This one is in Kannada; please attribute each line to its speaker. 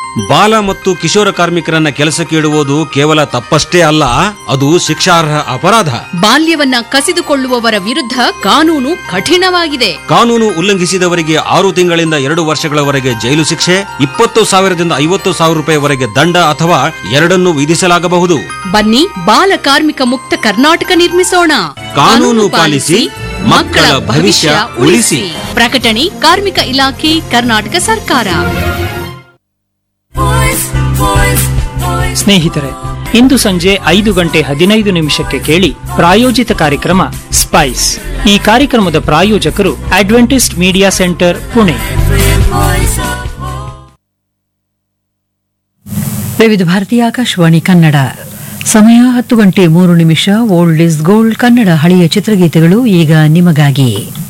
Speaker 1: ಬಾಲ ಮತ್ತು ಕಿಶೋರ ಕಾರ್ಮಿಕರನ್ನ ಕೆಲಸಕ್ಕೆ ಇಡುವುದು ಕೇವಲ ತಪ್ಪಷ್ಟೇ ಅಲ್ಲ ಅದು ಶಿಕ್ಷಾರ್ಹ ಅಪರಾಧ
Speaker 2: ಬಾಲ್ಯವನ್ನ ಕಸಿದುಕೊಳ್ಳುವವರ ವಿರುದ್ಧ ಕಾನೂನು ಕಠಿಣವಾಗಿದೆ
Speaker 1: ಕಾನೂನು ಉಲ್ಲಂಘಿಸಿದವರಿಗೆ ಆರು ತಿಂಗಳಿಂದ ಎರಡು ವರ್ಷಗಳವರೆಗೆ ಜೈಲು ಶಿಕ್ಷೆ ಇಪ್ಪತ್ತು ಸಾವಿರದಿಂದ ಐವತ್ತು ಸಾವಿರ ರೂಪಾಯಿವರೆಗೆ ದಂಡ ಅಥವಾ ಎರಡನ್ನು ವಿಧಿಸಲಾಗಬಹುದು
Speaker 2: ಬನ್ನಿ ಬಾಲ ಕಾರ್ಮಿಕ ಮುಕ್ತ ಕರ್ನಾಟಕ ನಿರ್ಮಿಸೋಣ
Speaker 1: ಕಾನೂನು ಪಾಲಿಸಿ, ಮಕ್ಕಳ ಭವಿಷ್ಯ ಉಳಿಸಿ.
Speaker 2: ಪ್ರಕಟಣೆ ಕಾರ್ಮಿಕ ಇಲಾಖೆ ಕರ್ನಾಟಕ ಸರ್ಕಾರ
Speaker 3: ಸ್ನೇಹಿತರೆ ಇಂದು ಸಂಜೆ ಐದು ಗಂಟೆ ಹದಿನೈದು ನಿಮಿಷಕ್ಕೆ ಕೇಳಿ ಪ್ರಾಯೋಜಿತ ಕಾರ್ಯಕ್ರಮ ಸ್ಪೈಸ್ ಈ ಕಾರ್ಯಕ್ರಮದ ಪ್ರಾಯೋಜಕರು ಅಡ್ವೆಂಟಿಸ್ಟ್ ಮೀಡಿಯಾ ಸೆಂಟರ್ ಪುಣೆ
Speaker 4: ವಿವಿಧ ಭಾರತೀಯ ಆಕಾಶವಾಣಿ ಕನ್ನಡ ಸಮಯ ಹತ್ತು ಗಂಟೆ ಮೂರು ನಿಮಿಷ ಓಲ್ಡ್ ಇಸ್ ಗೋಲ್ಡ್ ಕನ್ನಡ ಹಳೆಯ ಚಿತ್ರಗೀತೆಗಳು ಈಗ ನಿಮಗಾಗಿ